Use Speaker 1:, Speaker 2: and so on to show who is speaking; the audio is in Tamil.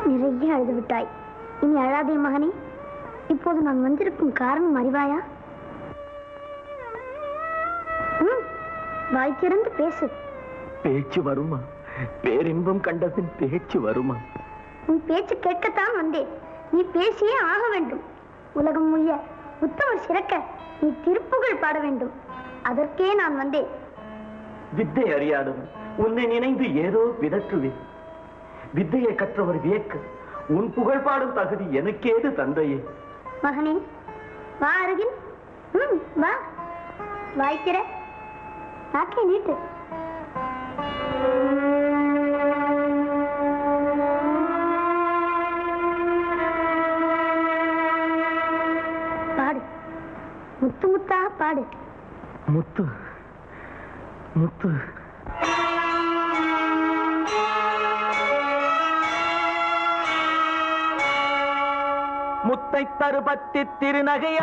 Speaker 1: நிறைய அழுது விட்டாய் இனி அழாதே மகனே இப்போது நான் வந்திருக்கும் காரணம் அறிவாயா ம், வாய் திறந்து பேசு
Speaker 2: பேச்சு வருமா பேரின்பம் கண்டபின் பேச்சு வருமா
Speaker 1: உன் பேச்சு கேட்கத்தான் வந்தேன் நீ பேசியே ஆக வேண்டும் உலகம் முய்ய உத்தமர் சிறக்க நீ திருப்புகழ் பாட வேண்டும் அதற்கே நான் வந்தேன்
Speaker 2: வித்தை அறியாதவன் உன்னை நினைந்து ஏதோ விதற்றுவேன் வித்தையை கற்றவர் வியக்க உன் புகழ் பாடும் தகுதி எனக்கேது தந்தையே
Speaker 1: மகனே வா அருகில் ம் வா வாய்க்கிற நாக்கை நீட்டு பாடு முத்து முத்தா பாடு
Speaker 2: முத்து முத்து முத்தை தருபத்தி திருநகை